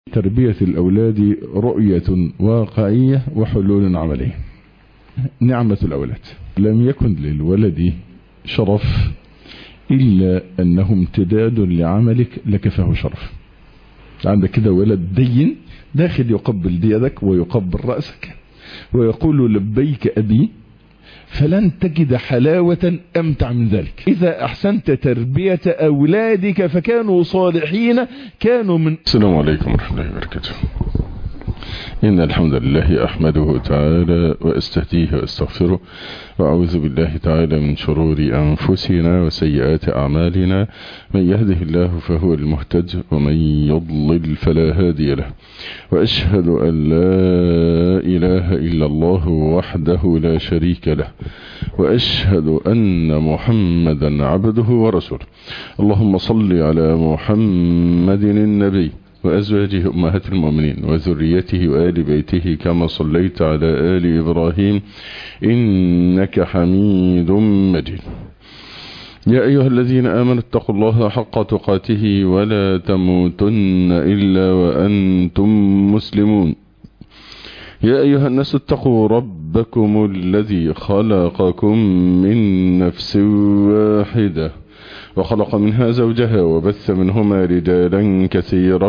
تربية الأولاد رؤية واقعية وحلول عملية نعمة الأولاد لم يكن للولد شرف إلا أنه امتداد لعملك لكفاه شرف عندك كده ولد دين داخل يقبل يدك ويقبل رأسك ويقول لبيك أبي فلن تجد حلاوة أمتع من ذلك إذا أحسنت تربية أولادك فكانوا صالحين كانوا من السلام عليكم ورحمة الله وبركاته إن الحمد لله أحمده تعالى وأستهديه وأستغفره وأعوذ بالله تعالى من شرور أنفسنا وسيئات أعمالنا من يهده الله فهو المهتد ومن يضلل فلا هادي له وأشهد أن لا إله إلا الله وحده لا شريك له وأشهد أن محمدا عبده ورسوله اللهم صل على محمد النبي وأزواجه أمهات المؤمنين وذريته وآل بيته كما صليت على آل إبراهيم إنك حميد مجيد يا أيها الذين آمنوا اتقوا الله حق تقاته ولا تموتن إلا وأنتم مسلمون يا أيها الناس اتقوا ربكم الذي خلقكم من نفس واحدة وخلق منها زوجها وبث منهما رجالا كثيرا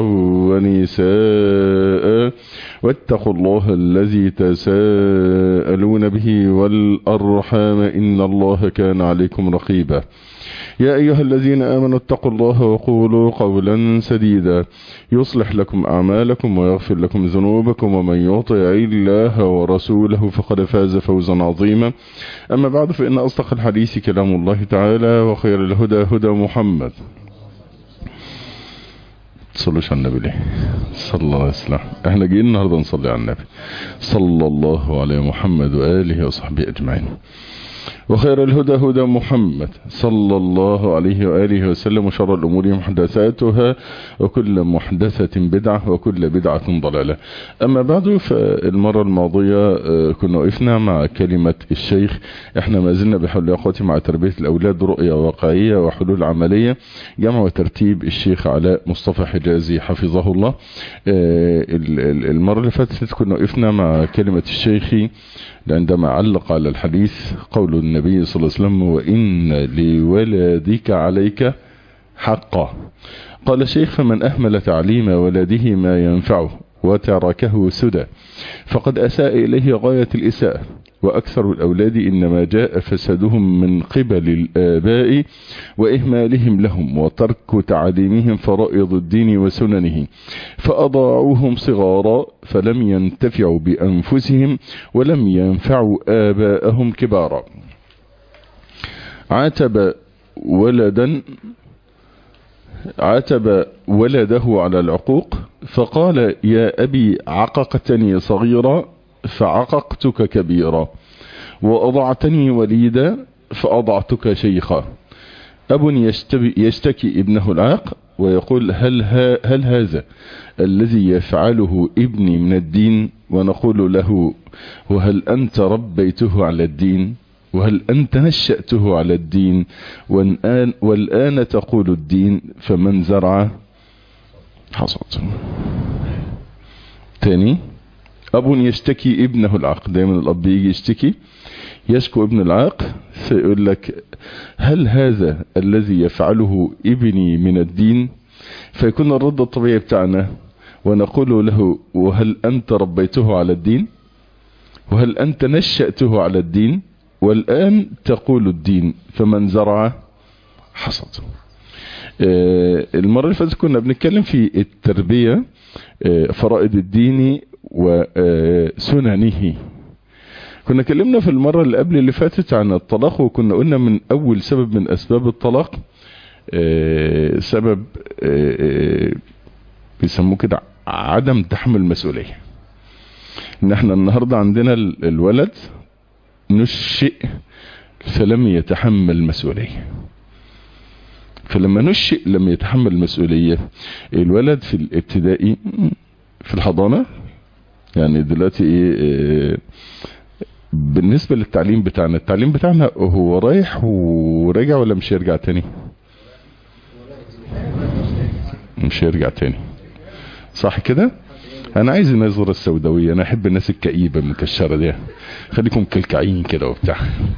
ونساء واتقوا الله الذي تساءلون به والأرحام إن الله كان عليكم رقيبا يا أيها الذين آمنوا اتقوا الله وقولوا قولا سديدا يصلح لكم أعمالكم ويغفر لكم ذنوبكم ومن يطع الله ورسوله فقد فاز فوزا عظيما أما بعد فإن أصدق الحديث كلام الله تعالى وخير الهدى هدى محمد تصلوش على النبي ليه صلى الله عليه وسلم احنا جايين النهارده نصلي على النبي صلى الله عليه محمد وآله وصحبه أجمعين وخير الهدى هدى محمد صلى الله عليه وآله وسلم وشر الأمور محدثاتها وكل محدثة بدعة وكل بدعة ضلالة أما بعد فالمرة الماضية كنا وقفنا مع كلمة الشيخ احنا ما زلنا بحول أخوتي مع تربية الأولاد رؤية واقعية وحلول عملية جمع وترتيب الشيخ علاء مصطفى حجازي حفظه الله المرة اللي فاتت كنا وقفنا مع كلمة الشيخ عندما علق على الحديث قول النبي صلى الله عليه وسلم وإن لولدك عليك حقا قال الشيخ فمن أهمل تعليم ولده ما ينفعه وتركه سدى فقد أساء إليه غاية الإساءة وأكثر الأولاد إنما جاء فسادهم من قبل الآباء وإهمالهم لهم وترك تعليمهم فرائض الدين وسننه فأضاعوهم صغارا فلم ينتفعوا بأنفسهم ولم ينفعوا آباءهم كبارا عاتب ولدا عاتب ولده على العقوق فقال يا أبي عققتني صغيرا فعققتك كبيرا وأضعتني وليدا فأضعتك شيخا أب يشتكي ابنه العاق ويقول هل, ها هل هذا الذي يفعله ابني من الدين ونقول له وهل أنت ربيته على الدين وهل أنت نشأته على الدين والآن, والآن تقول الدين فمن زرع حصد تاني أب يشتكي ابنه العاق دايما الأب يجي يشتكي يشكو ابن العاق فيقول لك هل هذا الذي يفعله ابني من الدين فيكون الرد الطبيعي بتاعنا ونقول له وهل أنت ربيته على الدين وهل أنت نشأته على الدين والآن تقول الدين فمن زرع حصد المرة اللي فاتت كنا بنتكلم في التربية فرائض الدين وسننه كنا كلمنا في المرة اللي قبل اللي فاتت عن الطلاق وكنا قلنا من أول سبب من أسباب الطلاق سبب بيسموه كده عدم تحمل المسؤولية ان احنا النهاردة عندنا الولد نشئ فلم يتحمل المسؤولية فلما نشئ لم يتحمل المسؤولية الولد في الابتدائي في الحضانة يعني دلوقتي ايه بالنسبة للتعليم بتاعنا التعليم بتاعنا هو رايح وراجع ولا مش هيرجع تاني مش هيرجع تاني صح كده انا عايز النظرة السوداوية انا احب الناس الكئيبة المكشرة دي خليكم كلكعين كده وبتاع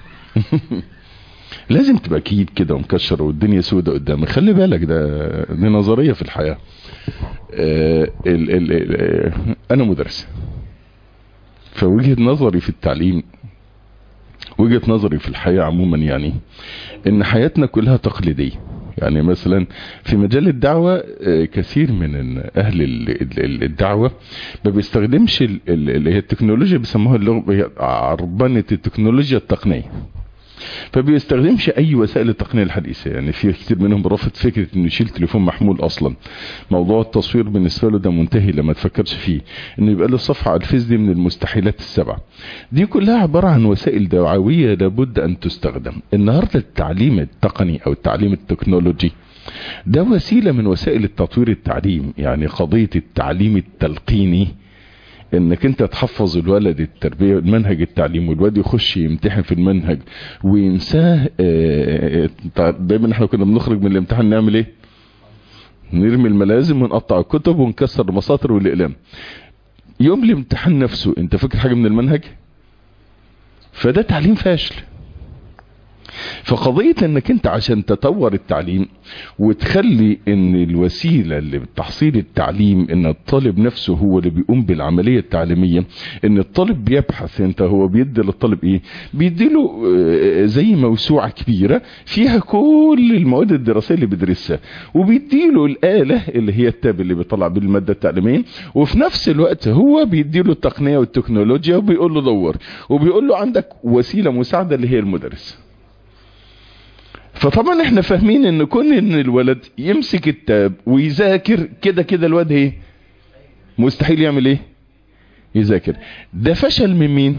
لازم تبقى كئيب كده ومكشر والدنيا سودة قدامك خلي بالك ده دي نظرية في الحياة آه ال ال ال انا مدرس فوجهة نظري في التعليم وجهة نظري في الحياة عموما يعني ان حياتنا كلها تقليدية يعني مثلا في مجال الدعوة كثير من اهل الدعوة ما بيستخدمش اللي هي التكنولوجيا بيسموها اللغة عربنة التكنولوجيا التقنية فبيستخدمش اي وسائل التقنيه الحديثه يعني في كتير منهم رافض فكره انه يشيل تليفون محمول اصلا موضوع التصوير بالنسبه له ده منتهي لما تفكرش فيه انه يبقى له صفحه على الفيس دي من المستحيلات السبعه دي كلها عباره عن وسائل دعويه لابد ان تستخدم النهارده التعليم التقني او التعليم التكنولوجي ده وسيله من وسائل التطوير التعليم يعني قضيه التعليم التلقيني انك انت تحفظ الولد التربية المنهج التعليم والولد يخش يمتحن في المنهج وينساه دايما احنا كنا بنخرج من الامتحان نعمل ايه نرمي الملازم ونقطع الكتب ونكسر المساطر والاقلام يوم الامتحان نفسه انت فاكر حاجة من المنهج فده تعليم فاشل فقضية انك انت عشان تطور التعليم وتخلي ان الوسيلة اللي بتحصيل التعليم ان الطالب نفسه هو اللي بيقوم بالعملية التعليمية ان الطالب بيبحث انت هو بيدي للطالب ايه بيديله زي موسوعة كبيرة فيها كل المواد الدراسية اللي بيدرسها وبيديله الآلة اللي هي التاب اللي بيطلع بالمادة التعليمية وفي نفس الوقت هو بيديله التقنية والتكنولوجيا وبيقول له دور وبيقول له عندك وسيلة مساعدة اللي هي المدرس فطبعا احنا فاهمين ان كون ان الولد يمسك التاب ويذاكر كده كده الواد ايه مستحيل يعمل ايه يذاكر ده فشل من مين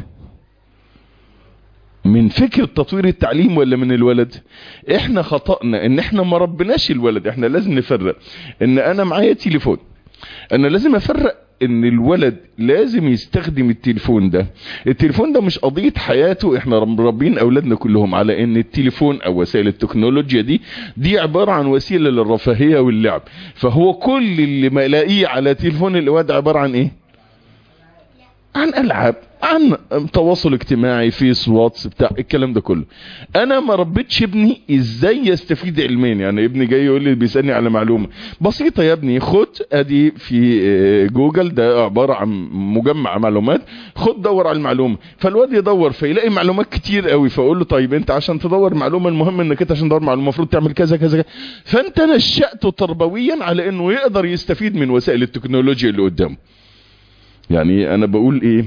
من فكرة تطوير التعليم ولا من الولد احنا خطأنا ان احنا ما ربناش الولد احنا لازم نفرق ان انا معايا تليفون انا لازم افرق ان الولد لازم يستخدم التليفون ده التليفون ده مش قضية حياته احنا مربين اولادنا كلهم على ان التليفون او وسائل التكنولوجيا دي دي عبارة عن وسيلة للرفاهية واللعب فهو كل اللي ملاقيه على تليفون الواد عبارة عن ايه عن العاب عن تواصل اجتماعي فيس واتس بتاع الكلام ده كله انا ما ربيتش ابني ازاي يستفيد علميا يعني ابني جاي يقول لي بيسالني على معلومه بسيطه يا ابني خد ادي في جوجل ده عباره عن مجمع معلومات خد دور على المعلومه فالواد يدور فيلاقي معلومات كتير قوي فاقول له طيب انت عشان تدور معلومه المهم انك انت عشان تدور معلومه المفروض تعمل كذا كذا كذا فانت نشأته تربويا على انه يقدر يستفيد من وسائل التكنولوجيا اللي قدامه يعني انا بقول ايه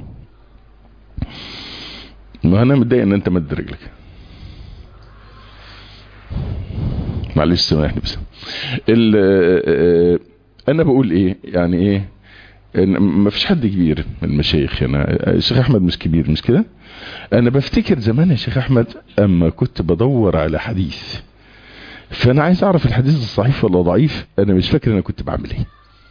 ما انا متضايق ان انت مد رجلك معلش سامحني بس انا بقول ايه يعني ايه ما فيش حد كبير من المشايخ هنا الشيخ احمد مش كبير مش كده انا بفتكر زمان يا شيخ احمد اما كنت بدور على حديث فانا عايز اعرف الحديث الصحيح ولا ضعيف انا مش فاكر انا كنت بعمل ايه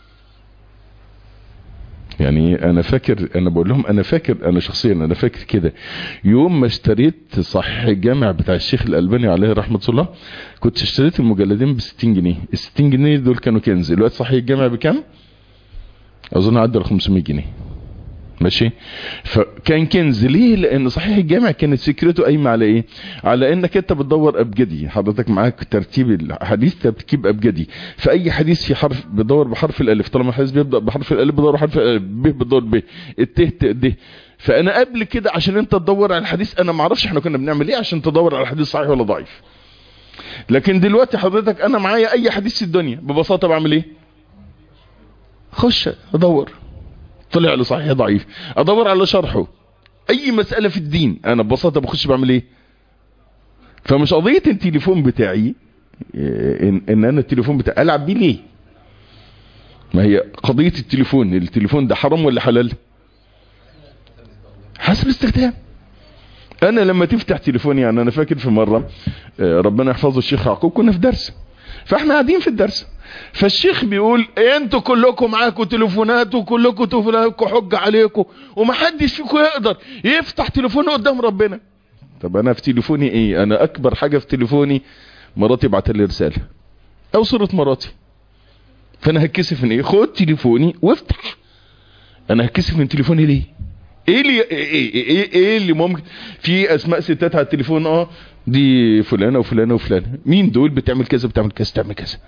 يعني انا فاكر انا بقول لهم انا فاكر انا شخصيا انا فاكر كده يوم ما اشتريت صحيح الجامع بتاع الشيخ الالباني عليه رحمه الله كنت اشتريت المجلدين ب 60 جنيه ال 60 جنيه دول كانوا كنز دلوقتي صحيح الجامع بكام اظن عدى ال 500 جنيه ماشي فكان كنز ليه لان صحيح الجامع كانت فكرته قايمه على ايه على انك انت بتدور ابجدي حضرتك معاك ترتيب الحديث ترتيب ابجدي فاي حديث في حرف بيدور بحرف الالف طالما الحديث بيبدا بحرف الالف بيدور بحرف الالف ب بيدور ب الت د فانا قبل كده عشان انت تدور على الحديث انا ما اعرفش احنا كنا بنعمل ايه عشان تدور على الحديث صحيح ولا ضعيف لكن دلوقتي حضرتك انا معايا اي حديث في الدنيا ببساطه بعمل ايه خش ادور طلع له صحيح ضعيف ادور على شرحه اي مسألة في الدين انا ببساطة بخش بعمل ايه فمش قضية التليفون بتاعي ان, إن انا التليفون بتاعي العب بيه ليه ما هي قضية التليفون التليفون ده حرام ولا حلال حسب استخدام انا لما تفتح تليفوني يعني انا فاكر في مرة ربنا يحفظه الشيخ يعقوب كنا في درس فاحنا قاعدين في الدرس فالشيخ بيقول انتوا كلكم معاكم تليفونات وكلكم تليفوناتكم حجة عليكم ومحدش فيكم يقدر يفتح تليفونه قدام ربنا طب انا في تليفوني ايه انا اكبر حاجة في تليفوني مراتي بعت لي رسالة او صورة مراتي فانا هتكسف من ايه خد تليفوني وافتح انا هتكسف من تليفوني ليه ايه اللي ايه, إيه, إيه, إيه اللي ممكن في اسماء ستات على التليفون اه دي فلانه وفلانه وفلانه مين دول بتعمل كذا بتعمل كذا بتعمل كذا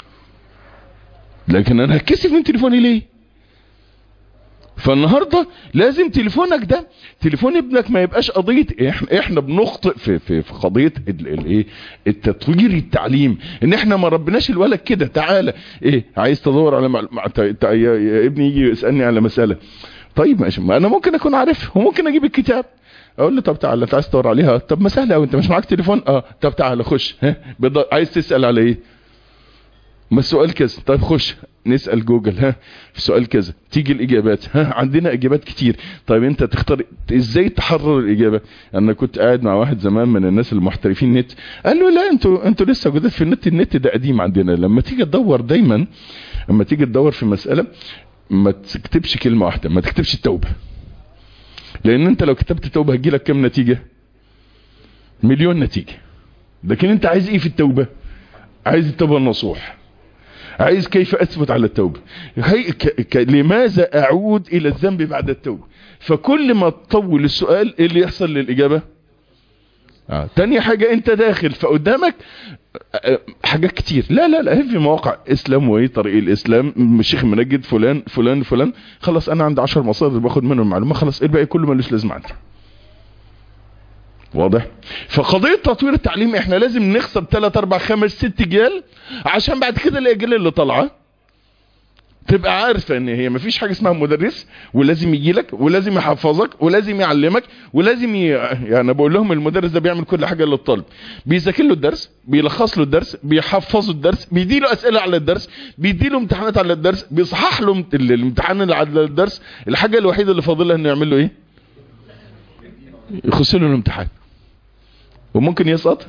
لكن انا هتكسف من تليفوني ليه فالنهارده لازم تليفونك ده تليفون ابنك ما يبقاش قضيه احنا احنا بنخطئ في في, في قضيه الايه التطوير التعليم ان احنا ما ربناش الولد كده تعالى ايه عايز تدور على مع... مع... يا... يا ابني يجي يسالني على مساله طيب ماشي ما انا ممكن اكون عارفها وممكن اجيب الكتاب اقول له طب تعالى انت عايز تدور عليها طب ما سهله قوي انت مش معاك تليفون اه طب تعالى خش ها بض... عايز تسال على ايه ما السؤال كذا طيب خش نسأل جوجل ها في سؤال كذا تيجي الإجابات ها عندنا إجابات كتير طيب أنت تختار إزاي تحرر الإجابة أنا كنت قاعد مع واحد زمان من الناس المحترفين نت قال له لا أنتوا أنتوا لسه جداد في النت النت ده قديم عندنا لما تيجي تدور دايما لما تيجي تدور في مسألة ما تكتبش كلمة واحدة ما تكتبش التوبة لأن أنت لو كتبت التوبة هتجيلك كام نتيجة مليون نتيجة لكن أنت عايز إيه في التوبة عايز التوبة النصوح عايز كيف اثبت على التوبة هي ك... ك... لماذا اعود الى الذنب بعد التوبة فكل ما تطول السؤال ايه اللي يحصل للاجابة آه. تاني حاجة انت داخل فقدامك حاجات كتير لا لا لا في مواقع اسلام وايه طريق الاسلام الشيخ منجد فلان فلان فلان خلاص انا عندي عشر مصادر باخد منهم المعلومة خلاص الباقي كله ملوش لازمة عندي واضح فقضية تطوير التعليم احنا لازم نخسر 3 4 5 6 جيال عشان بعد كده الاجيال اللي طالعه تبقى عارفة ان هي مفيش حاجة اسمها مدرس ولازم يجي لك ولازم يحفظك ولازم يعلمك ولازم ي... يعني بقول لهم المدرس ده بيعمل كل حاجة للطالب بيذاكر له الدرس بيلخص له الدرس بيحفظه الدرس بيدي له اسئلة على الدرس بيدي له امتحانات على الدرس بيصحح له الامتحان اللي على الدرس الحاجة الوحيدة اللي فاضلها انه يعمل له ايه يخش له الامتحان وممكن يسقط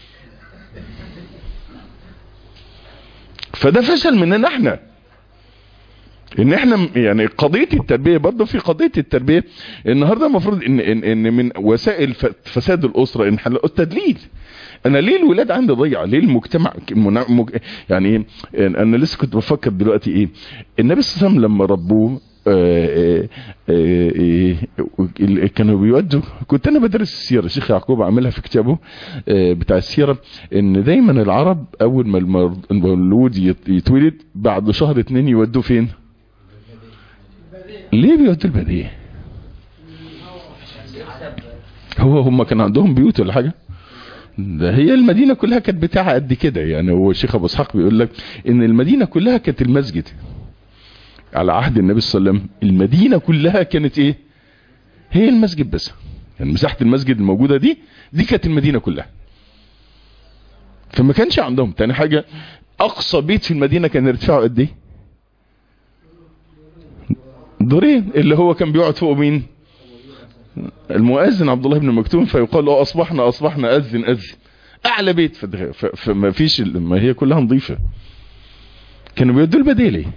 فده فشل مننا احنا ان احنا يعني قضية التربية برضه في قضية التربية النهاردة المفروض ان, إن, إن من وسائل فساد الاسرة ان التدليل انا ليه الولاد عندي ضيعة ليه المجتمع يعني انا لسه كنت بفكر دلوقتي ايه النبي صلى الله عليه وسلم لما ربوه آآ آآ كانوا بيودوا كنت انا بدرس السيرة الشيخ يعقوب عاملها في كتابه بتاع السيرة ان دايما العرب اول ما المولود يتولد بعد شهر اتنين يودوه فين ليه بيودوا البدية هو هم كان عندهم بيوت ولا حاجة ده هي المدينة كلها كانت بتاعها قد كده يعني هو الشيخ ابو اسحاق بيقول لك ان المدينة كلها كانت المسجد على عهد النبي صلى الله عليه وسلم المدينة كلها كانت ايه هي المسجد بس يعني مساحة المسجد الموجودة دي دي كانت المدينة كلها فما كانش عندهم تاني حاجة اقصى بيت في المدينة كان ارتفاعه قد ايه دورين اللي هو كان بيقعد فوق مين المؤذن عبد الله بن مكتوم فيقال له اصبحنا اصبحنا اذن اذن اعلى بيت فما فيش ما هي كلها نظيفة كانوا بيودوا البديل ايه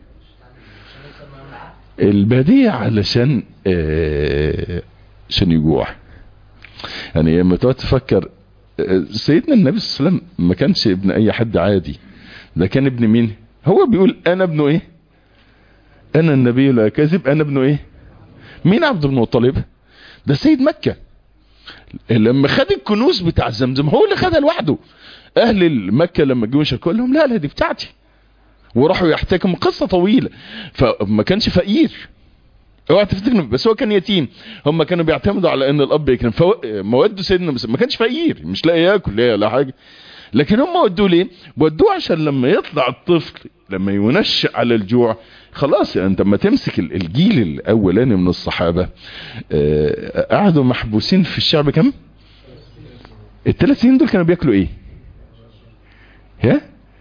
البديع علشان آه عشان يجوع يعني لما تقعد تفكر سيدنا النبي صلى الله عليه وسلم ما كانش ابن اي حد عادي ده كان ابن مين هو بيقول انا ابنه ايه انا النبي لا كذب انا ابنه ايه مين عبد المطلب ده سيد مكة لما خد الكنوز بتاع زمزم هو اللي خدها لوحده اهل مكة لما جم شكوا لهم لا لا دي بتاعتي وراحوا يحتكموا قصة طويلة فما كانش فقير اوعى تفتكر بس هو كان يتيم هم كانوا بيعتمدوا على ان الاب يكرم فودوا سيدنا بس ما كانش فقير مش لاقي ياكل لا ولا حاجه لكن هم ودوه ليه ودوه عشان لما يطلع الطفل لما ينشأ على الجوع خلاص يعني انت لما تمسك الجيل الاولاني من الصحابه قعدوا محبوسين في الشعب كم الثلاث سنين دول كانوا بياكلوا ايه ها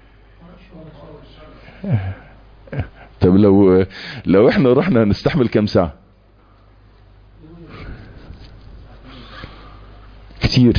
طب لو لو احنا رحنا نستحمل كام ساعة كتير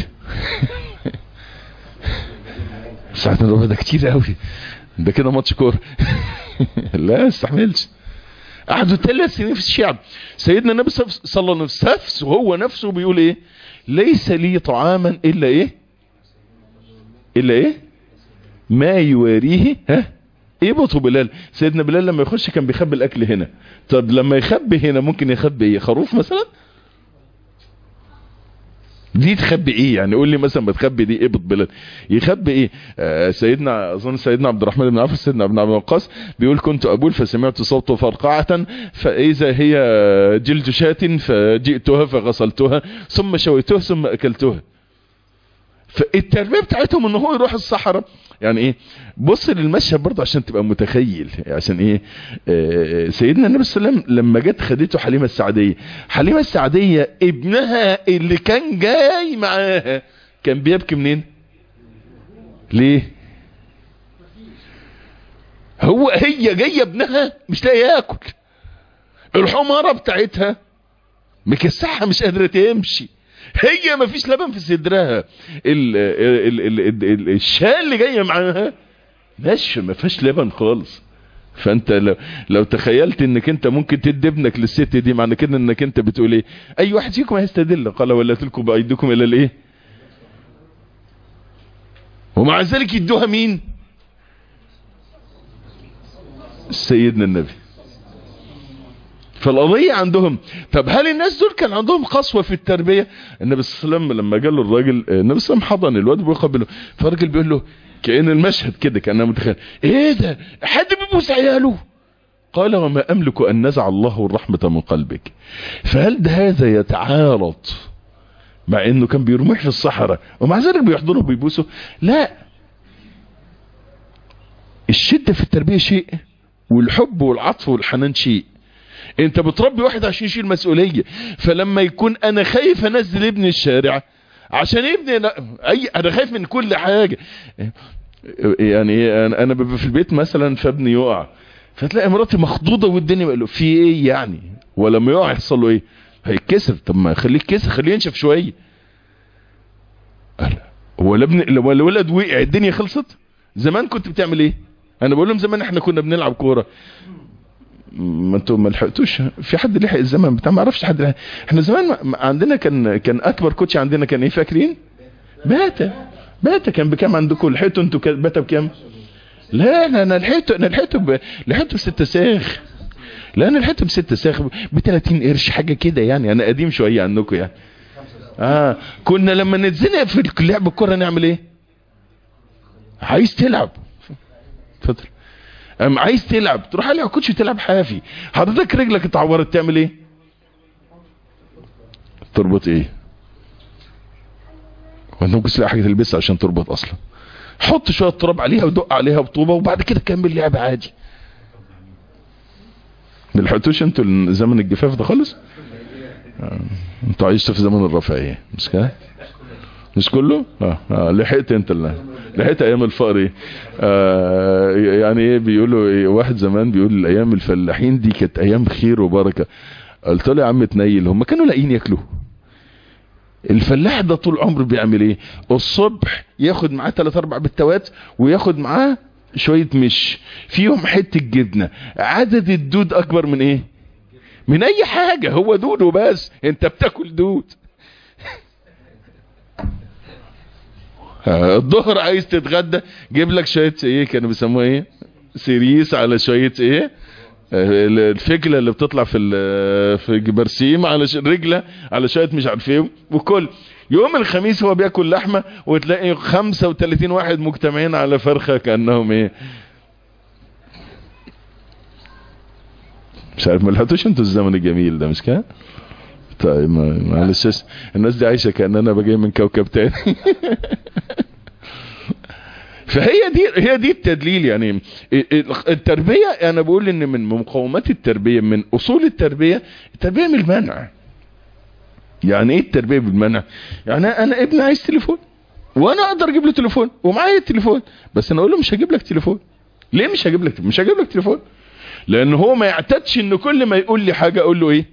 ساعتين ربع ده كتير قوي ده كده ماتش كوره لا استحملش قعدوا ثلاث سنين في الشعب سيدنا النبي صلى الله عليه وسلم نفسه هو نفسه بيقول ايه ليس لي طعاما الا ايه الا ايه ما يواريه ها ايبطوا بلال سيدنا بلال لما يخش كان بيخبي الاكل هنا طب لما يخبي هنا ممكن يخبي ايه خروف مثلا دي تخبي ايه يعني قول لي مثلا بتخبي دي ابط بلال يخبي ايه آه سيدنا اظن سيدنا عبد الرحمن بن عوف سيدنا ابن عبد الوقاص بيقول كنت ابول فسمعت صوت فرقعة فاذا هي جلد شاة فجئتها فغسلتها ثم شويتها ثم اكلتها فالتربيه بتاعتهم ان هو يروح الصحراء يعني ايه بص للمشهد برضه عشان تبقى متخيل عشان ايه آه سيدنا النبي صلى الله عليه وسلم لما جت خدته حليمه السعديه حليمه السعديه ابنها اللي كان جاي معاها كان بيبكي منين ليه هو هي جايه ابنها مش لاقي ياكل الحماره بتاعتها مكسحها مش قادره تمشي هي ما فيش لبن في صدرها ال ال ال ال ال الشاة اللي جايه معاها ناشفه ما فيهاش لبن خالص فانت لو, لو تخيلت انك انت ممكن تدي ابنك للست دي معنى كده انك انت بتقول ايه اي واحد فيكم هيستدل قال ولا تلكوا بايديكم الى الايه ومع ذلك يدوها مين سيدنا النبي فالقضية عندهم طب هل الناس دول كان عندهم قسوة في التربية النبي صلى الله عليه وسلم لما قال له الراجل النبي صلى الله عليه وسلم حضن الواد بيقبله فالراجل بيقول له كأن المشهد كده كان متخيل ايه ده حد بيبوس عياله قال وما املك ان نزع الله الرحمة من قلبك فهل ده هذا يتعارض مع انه كان بيرميه في الصحراء ومع ذلك بيحضنه وبيبوسه لا الشدة في التربية شيء والحب والعطف والحنان شيء انت بتربي واحد عشان يشيل مسؤولية فلما يكون انا خايف انزل ابني الشارع عشان ابني لا اي انا خايف من كل حاجة يعني انا ببقى في البيت مثلا فابني يقع فتلاقي مراتي مخضوضة والدنيا بقى له في ايه يعني ولما يقع يحصل له ايه هيتكسر طب ما خليه يتكسر خليه ينشف شوية هو الابن لو الولد وقع الدنيا خلصت زمان كنت بتعمل ايه انا بقول لهم زمان احنا كنا بنلعب كوره ما انتوا ما لحقتوش في حد لحق الزمن بتاع ما اعرفش حد لحق. احنا زمان عندنا كان كان اكبر كوتش عندنا كان ايه فاكرين باتا باتا كان بكام عندكم لحقتوا انتوا باتا بكام لا انا انا لحقته انا لحقته ب... لحقته بستة ساخ لا انا لحقته بستة ساخ ب 30 قرش حاجه كده يعني انا قديم شويه عنكم يعني اه كنا لما نتزنق في لعب الكوره نعمل ايه عايز تلعب اتفضل ام عايز تلعب تروح على الكوتش تلعب حافي حضرتك رجلك اتعورت تعمل ايه تربط ايه وانت ممكن تلاقي حاجه تلبسها عشان تربط اصلا حط شويه تراب عليها ودق عليها بطوبه وبعد كده كمل لعب عادي ما لحقتوش انتوا زمن الجفاف ده خالص آه. انتوا عايشتوا في زمن الرفاهيه مش كده مش كله اه, آه. لحقت انت اللي لحقت ايام الفقر ايه آه يعني ايه بيقولوا إيه واحد زمان بيقول الايام الفلاحين دي كانت ايام خير وبركه قلت له يا عم تنيل هم كانوا لاقيين ياكلوا الفلاح ده طول عمره بيعمل ايه الصبح ياخد معاه 3 4 بتوات وياخد معاه شويه مش فيهم حته جبنه عدد الدود اكبر من ايه من اي حاجه هو دود وبس انت بتاكل دود الظهر عايز تتغدى جيب لك شويه ايه كانوا بيسموها ايه سيريس على شويه ايه الفجله اللي بتطلع في في برسيم على رجله على شويه مش عارف ايه وكل يوم الخميس هو بياكل لحمه وتلاقي 35 واحد مجتمعين على فرخه كانهم ايه مش عارف ما لحقتوش انتوا الزمن الجميل ده مش كده طيب معلش الناس دي عايشه كان انا بجي من كوكب تاني فهي دي هي دي التدليل يعني التربيه انا بقول ان من مقومات التربيه من اصول التربيه التربيه من المنع يعني ايه التربيه بالمنع يعني انا ابني عايز تليفون وانا اقدر اجيب له تليفون ومعايا التليفون بس انا اقول له مش هجيب لك تليفون ليه مش هجيب لك مش هجيب لك تليفون لان هو ما يعتادش ان كل ما يقول لي حاجه اقول له ايه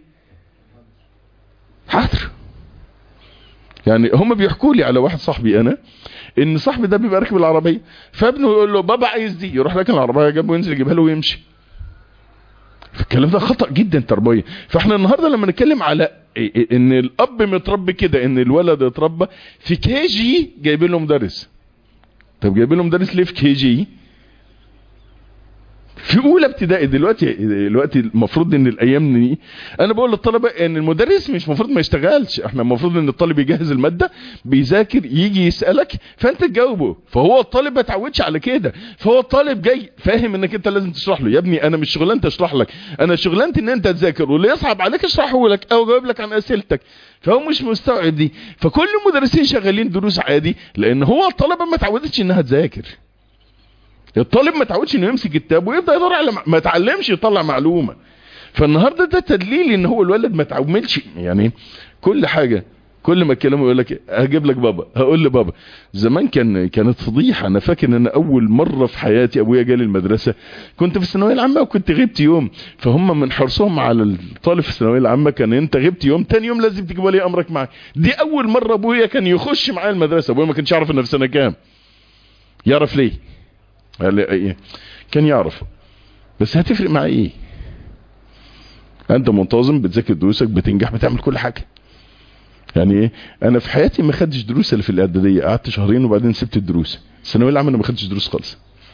حاضر يعني هم بيحكوا لي على واحد صاحبي انا ان صاحبي ده بيبقى راكب العربيه فابنه يقول له بابا عايز دي يروح راكب العربيه جنبه وينزل يجيبها له ويمشي الكلام ده خطا جدا تربويا فاحنا النهارده لما نتكلم على ان الاب متربي كده ان الولد اتربى في كي جي جايبين له مدرس طب جايبين له مدرس ليه في كي جي في اولى ابتدائي دلوقتي دلوقتي المفروض ان الايام دي انا بقول للطلبه ان المدرس مش المفروض ما يشتغلش احنا المفروض ان الطالب يجهز الماده بيذاكر يجي يسالك فانت تجاوبه فهو الطالب ما اتعودش على كده فهو الطالب جاي فاهم انك انت لازم تشرح له يا ابني انا مش شغلانتي اشرح لك انا شغلانتي ان انت تذاكر واللي يصعب عليك اشرحه لك او اجاوب لك عن اسئلتك فهو مش مستوعب دي فكل المدرسين شغالين دروس عادي لان هو الطلبه ما اتعودتش انها تذاكر الطالب ما تعودش انه يمسك كتاب ويبدا يدور على ما اتعلمش يطلع معلومه فالنهارده ده تدليل ان هو الولد ما تعملش يعني كل حاجه كل ما اتكلموا يقول لك هجيب لك بابا هقول لبابا زمان كان كانت فضيحه انا فاكر ان اول مره في حياتي ابويا جالي المدرسه كنت في الثانويه العامه وكنت غبت يوم فهم من حرصهم على الطالب في الثانويه العامه كان انت غبت يوم تاني يوم لازم تجيب ولي امرك معاك دي اول مره ابويا كان يخش معايا المدرسه ابويا ما كانش يعرف ان في سنه كام يعرف ليه قال لي ايه كان يعرف بس هتفرق مع ايه انت منتظم بتذاكر دروسك بتنجح بتعمل كل حاجه يعني ايه انا في حياتي ما خدتش دروس اللي في الاعداديه قعدت شهرين وبعدين سبت الدروس الثانويه العامه انا ما خدتش دروس خالص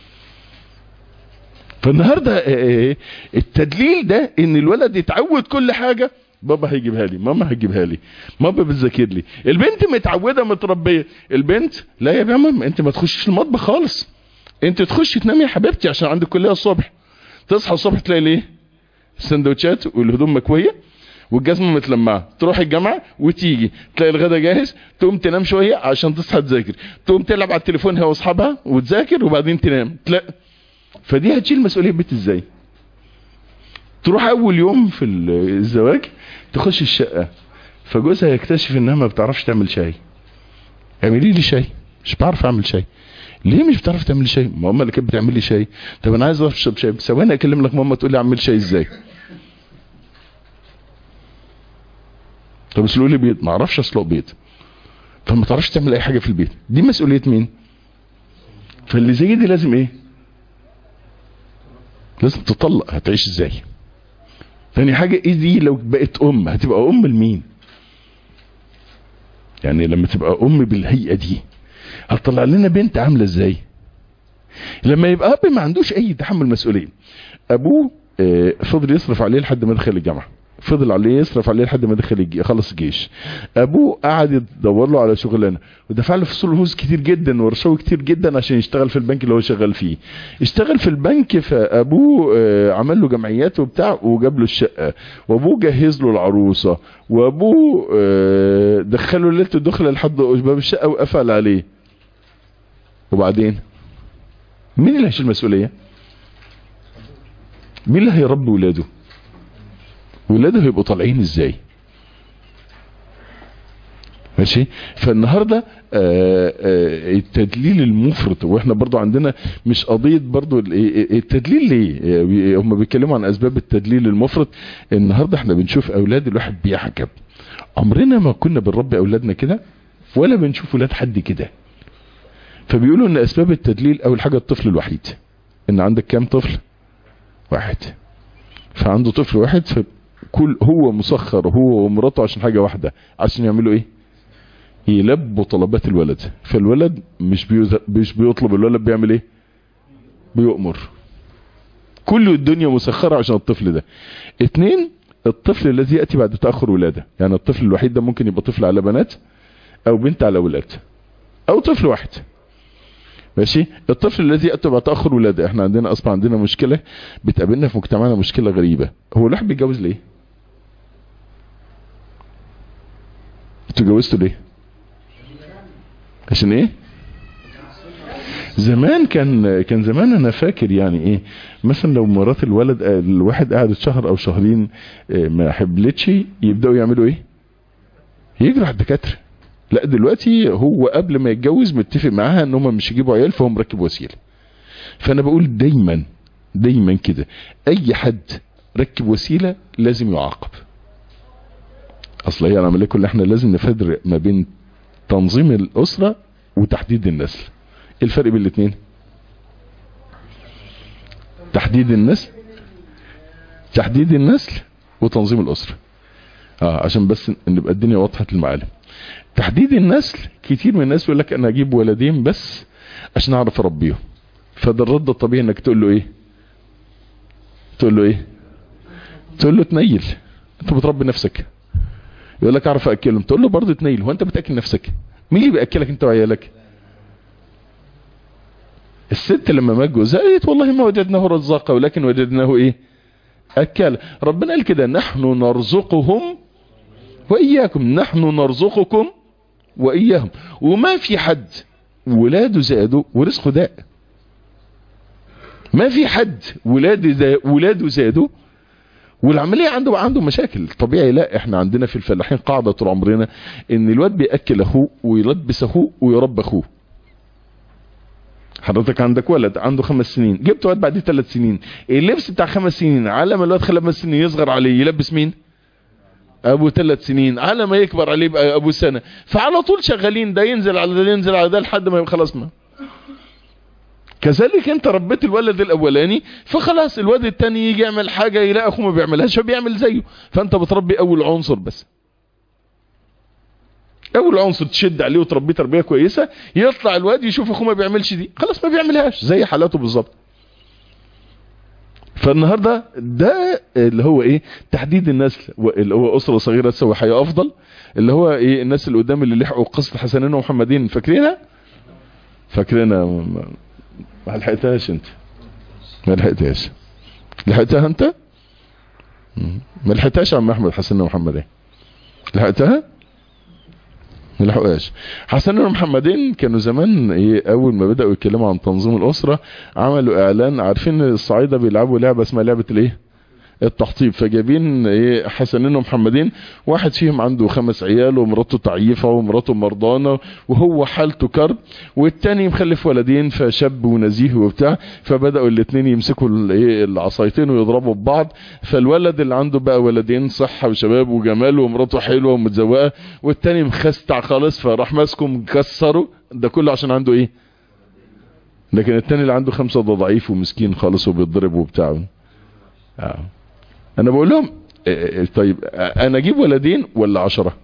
فالنهارده إيه التدليل ده ان الولد يتعود كل حاجه بابا هيجيبها لي ماما هتجيبها لي ماما بتذاكر لي البنت متعوده متربيه البنت لا يا ماما انت ما تخشش المطبخ خالص انت تخش تنامي يا حبيبتي عشان عندك كليه الصبح تصحى الصبح تلاقي ليه السندوتشات والهدوم مكويه والجزمه متلمعه تروح الجامعه وتيجي تلاقي الغدا جاهز تقوم تنام شويه عشان تصحى تذاكر تقوم تلعب على التليفون هي واصحابها وتذاكر وبعدين تنام تلاقي فدي هتشيل مسؤوليه البيت ازاي تروح اول يوم في الزواج تخش الشقه فجوزها يكتشف انها ما بتعرفش تعمل شاي اعملي لي شاي مش بعرف اعمل شاي ليه مش بتعرف تعمل شاي ماما اللي كانت بتعمل لي شاي طب انا عايز اشرب شاي ثواني اكلم لك ماما تقول لي اعمل شاي ازاي طب اسلقوا لي بيض ما اعرفش اسلق بيض طب ما تعرفش تعمل اي حاجه في البيت دي مسؤوليه مين فاللي زي دي لازم ايه لازم تطلق هتعيش ازاي تاني حاجة ايه دي لو بقت ام هتبقى ام لمين يعني لما تبقى ام بالهيئة دي هتطلع لنا بنت عاملة ازاي لما يبقى اب ما عندوش اي تحمل مسؤولية ابوه آه فضل يصرف عليه لحد ما دخل الجامعة فضل عليه يصرف عليه لحد ما دخل خلص الجيش ابوه قعد يدور له على شغلانه ودفع له فلوس كتير جدا ورشاوي كتير جدا عشان يشتغل في البنك اللي هو شغال فيه اشتغل في البنك فابوه آه عمل له جمعيات وبتاع وجاب له الشقه وابوه جهز له العروسه وابوه آه دخله ليله الدخله لحد باب الشقه وقفل عليه وبعدين مين اللي هيشيل المسؤوليه مين اللي هيربي ولاده ولاده هيبقوا طالعين ازاي ماشي فالنهاردة آآ آآ التدليل المفرط واحنا برضو عندنا مش قضية برضو التدليل ليه هم بيتكلموا عن اسباب التدليل المفرط النهاردة احنا بنشوف اولاد الواحد بيعجب عمرنا ما كنا بنربي اولادنا كده ولا بنشوف ولاد حد كده فبيقولوا ان اسباب التدليل اول حاجة الطفل الوحيد ان عندك كام طفل واحد فعنده طفل واحد فكل هو مسخر هو ومراته عشان حاجة واحدة عشان يعملوا ايه يلبوا طلبات الولد فالولد مش مش بيطلب الولد بيعمل ايه بيؤمر كل الدنيا مسخرة عشان الطفل ده اتنين الطفل الذي يأتي بعد تأخر ولادة يعني الطفل الوحيد ده ممكن يبقى طفل على بنات او بنت على ولاد او طفل واحد ماشي الطفل الذي يأتي بعد تأخر ولادة احنا عندنا اصلا عندنا مشكلة بتقابلنا في مجتمعنا مشكلة غريبة هو الواحد بيتجوز ليه انتوا اتجوزتوا ليه عشان ايه زمان كان كان زمان انا فاكر يعني ايه مثلا لو مرات الولد الواحد قعدت شهر او شهرين ما حبلتش يبداوا يعملوا ايه يجروا على الدكاتره لا دلوقتي هو قبل ما يتجوز متفق معاها ان هم مش يجيبوا عيال فهو مركب وسيله فانا بقول دايما دايما كده اي حد ركب وسيله لازم يعاقب اصل هي العمليه كلها احنا لازم نفرق ما بين تنظيم الاسره وتحديد النسل ايه الفرق بين الاثنين تحديد النسل تحديد النسل وتنظيم الاسره اه عشان بس نبقى الدنيا وضحت المعالم تحديد النسل كتير من الناس يقول لك انا اجيب ولدين بس عشان اعرف اربيهم فده الرد الطبيعي انك تقول له ايه تقول له ايه تقول له تنيل انت بتربي نفسك يقول لك اعرف اكلهم تقول له برضه تنيل هو انت بتاكل نفسك مين اللي بياكلك انت وعيالك الست لما ما جوزها قالت والله ما وجدناه رزاقا ولكن وجدناه ايه اكل ربنا قال كده نحن نرزقهم واياكم نحن نرزقكم واياهم وما في حد ولاده زادوا ورزقه داء ما في حد ولاده ولاده زادوا والعملية عنده عنده مشاكل طبيعي لا احنا عندنا في الفلاحين قاعدة طول عمرنا ان الواد بيأكل اخوه ويلبس اخوه ويربى اخوه حضرتك عندك ولد عنده خمس سنين جبت واد بعد ثلاث سنين اللبس بتاع خمس سنين على ما الواد خمس سنين يصغر عليه يلبس مين ابو ثلاث سنين على ما يكبر عليه يبقى ابو سنة فعلى طول شغالين ده ينزل على ده ينزل على ده لحد ما يبقى خلاص ما كذلك انت ربيت الولد الاولاني فخلاص الولد التاني يجي يعمل حاجة يلاقي اخوه ما بيعملهاش فبيعمل زيه فانت بتربي اول عنصر بس اول عنصر تشد عليه وتربيه تربيه كويسه يطلع الواد يشوف اخوه ما بيعملش دي خلاص ما بيعملهاش زي حالاته بالظبط فالنهارده ده اللي هو ايه تحديد النسل اللي هو اسره صغيره تسوي حياه افضل اللي هو ايه الناس اللي قدام اللي لحقوا قصه حسنين ومحمدين فاكرينها فاكرينها ما لحقتهاش انت ما لحقتهاش لحقتها انت ما لحقتهاش يا عم احمد حسن ومحمدين لحقتها ما لحقوهاش حسن ومحمدين كانوا زمان ايه اول ما بداوا يتكلموا عن تنظيم الاسره عملوا اعلان عارفين الصعايده بيلعبوا لعبه اسمها لعبه الايه التحطيب فجايبين ايه حسنين ومحمدين واحد فيهم عنده خمس عيال ومراته تعيفة ومراته مرضانة وهو حالته كرب والتاني مخلف ولدين فشاب ونزيه وبتاع فبدأوا الاتنين يمسكوا الايه العصايتين ويضربوا ببعض فالولد اللي عنده بقى ولدين صحة وشباب وجمال ومراته حلوة ومتزوقة والتاني مخستع خالص فراح ماسكه مكسره ده كله عشان عنده ايه لكن التاني اللي عنده خمسة ده ضعيف ومسكين خالص وبيتضرب وبتاع آه. انا بقول لهم طيب انا اجيب ولدين ولا عشرة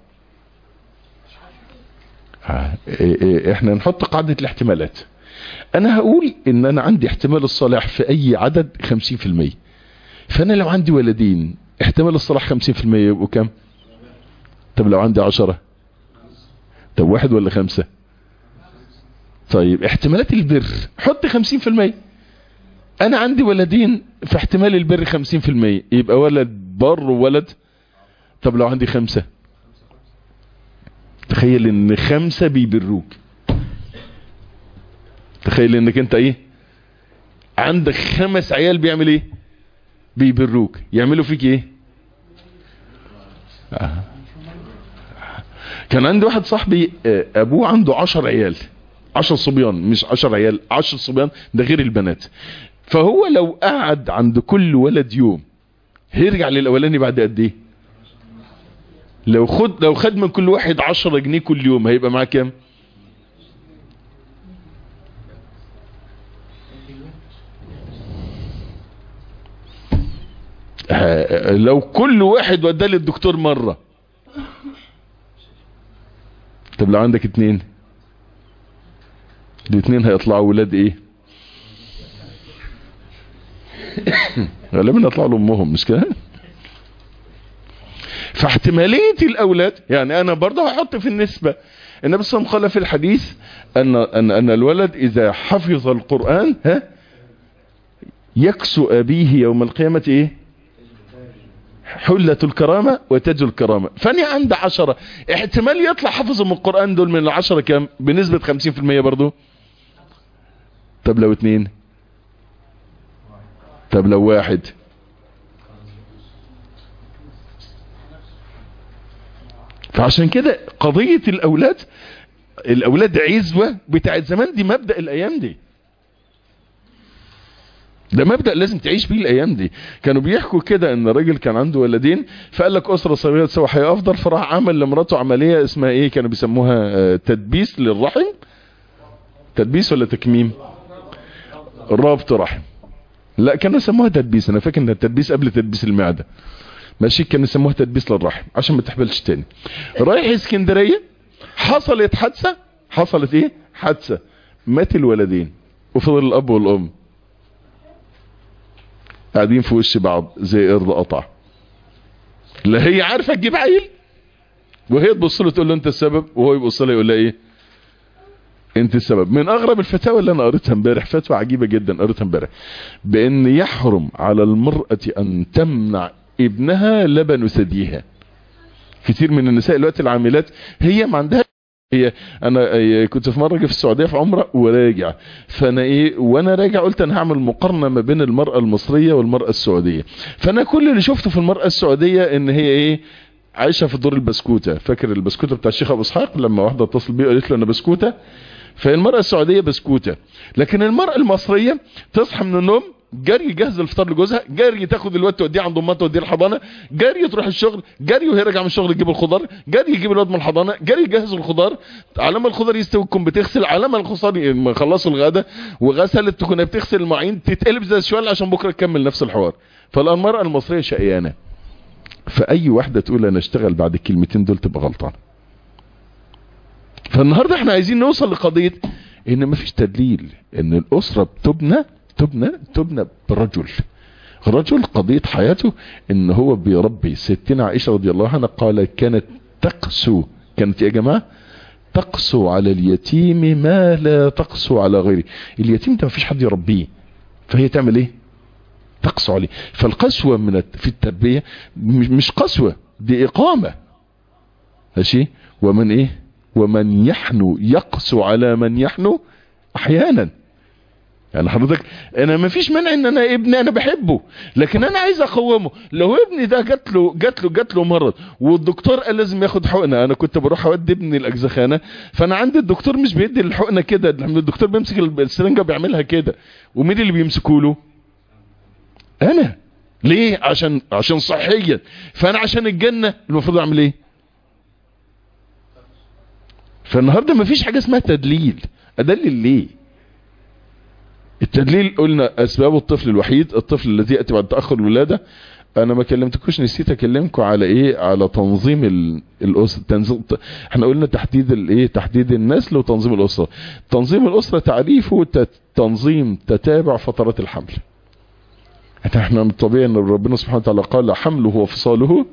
احنا نحط قاعدة الاحتمالات انا هقول ان انا عندي احتمال الصلاح في اي عدد خمسين في المية فانا لو عندي ولدين احتمال الصلاح خمسين في المية يبقوا كم طب لو عندي عشرة طب واحد ولا خمسة طيب احتمالات البر حط خمسين في المية انا عندي ولدين في احتمال البر خمسين في المية يبقى ولد بر وولد طب لو عندي خمسة تخيل ان خمسة بيبروك تخيل انك انت ايه عندك خمس عيال بيعمل ايه بيبروك يعملوا فيك ايه آه. كان عندي واحد صاحبي ابوه عنده عشر عيال عشر صبيان مش عشر عيال عشر صبيان ده غير البنات فهو لو قعد عند كل ولد يوم هيرجع للاولاني بعد قد ايه لو خد لو خد من كل واحد 10 جنيه كل يوم هيبقى معاه كام لو كل واحد وداه للدكتور مرة طب لو عندك اتنين الاتنين هيطلعوا ولاد ايه غالبا يطلعوا لامهم مش كده فاحتمالية الاولاد يعني انا برضه هحط في النسبة النبي صلى الله عليه وسلم قال في الحديث ان ان ان الولد اذا حفظ القرآن ها يكسو ابيه يوم القيامة ايه حلة الكرامة وتج الكرامة فاني عند عشرة احتمال يطلع حفظ من القرآن دول من العشرة كام بنسبة خمسين في المية برضو طب لو اتنين طب لو واحد فعشان كده قضية الاولاد الاولاد عزوة بتاعت زمان دي مبدأ الايام دي ده مبدأ لازم تعيش بيه الايام دي كانوا بيحكوا كده ان الراجل كان عنده ولدين فقال لك اسرة صغيرة تسوي حياة افضل فراح عمل لمراته عملية اسمها ايه كانوا بيسموها تدبيس للرحم تدبيس ولا تكميم رابط رحم لا كانوا يسموها تدبيس انا فاكر ان التدبيس قبل تدبيس المعدة ماشي كانوا يسموها تدبيس للرحم عشان ما تحبلش تاني رايح اسكندرية حصلت حادثة حصلت ايه حادثة مات الولدين وفضل الاب والام قاعدين في وش بعض زي قرد قطع لا هي عارفه تجيب عيل وهي تبص له تقول له انت السبب وهو يبص لها يقول لها ايه انت السبب من اغرب الفتاوى اللي انا قريتها امبارح فتوى عجيبه جدا قريتها امبارح بان يحرم على المراه ان تمنع ابنها لبن ثديها كتير من النساء الوقت العاملات هي ما عندها هي انا إيه كنت في مره في السعوديه في عمره وراجع فانا ايه وانا راجع قلت انا هعمل مقارنه ما بين المراه المصريه والمراه السعوديه فانا كل اللي شفته في المراه السعوديه ان هي ايه عايشه في دور البسكوته فاكر البسكوته بتاع الشيخ ابو اسحاق لما واحده اتصل بيه قالت له انا بسكوته فالمراه السعوديه بسكوته لكن المراه المصريه تصحى من النوم جري يجهز الفطار لجوزها جري تاخد الواد توديه عند امها توديه الحضانه جري تروح الشغل جري وهي راجعه من الشغل تجيب الخضار جري يجيب الواد من الحضانه جري يجهز الخضار على ما الخضار يستوي تكون بتغسل على ما الخضار ما خلصوا الغدا وغسلت تكون بتغسل المواعين تتقلب زي الشوال عشان بكره تكمل نفس الحوار فالمراه المصريه شقيانه فاي واحده تقول انا اشتغل بعد الكلمتين دول تبقى غلطانه فالنهارده احنا عايزين نوصل لقضيه ان مفيش تدليل ان الاسره بتبنى تبنى تبنى برجل رجل قضية حياته ان هو بيربي ستنا عائشة رضي الله عنها قال كانت تقسو كانت يا جماعة تقسو على اليتيم ما لا تقسو على غيره اليتيم ده مفيش حد يربيه فهي تعمل ايه تقسو عليه فالقسوة من في التربية مش قسوة دي اقامة ماشي ومن ايه ومن يحنو يقسو على من يحنو احيانا يعني حضرتك انا ما فيش مانع ان انا ابني انا بحبه لكن انا عايز اقومه لو ابني ده جات له جات له جات له مرض والدكتور قال لازم ياخد حقنه انا كنت بروح اودي ابني الاجزخانه فانا عندي الدكتور مش بيدي الحقنه كده الدكتور بيمسك السرنجه بيعملها كده ومين اللي بيمسكوا له انا ليه عشان عشان صحيا فانا عشان الجنه المفروض اعمل ايه فالنهارده ما فيش حاجه اسمها تدليل ادلل ليه التدليل قلنا اسباب الطفل الوحيد الطفل الذي ياتي بعد تاخر الولاده انا ما كلمتكوش نسيت اكلمكم على ايه على تنظيم الاسره تنظيم احنا قلنا تحديد الايه تحديد النسل وتنظيم الاسره تنظيم الاسره تعريفه تنظيم تتابع فترات الحمل احنا من الطبيعي ان ربنا سبحانه وتعالى قال حمله وفصاله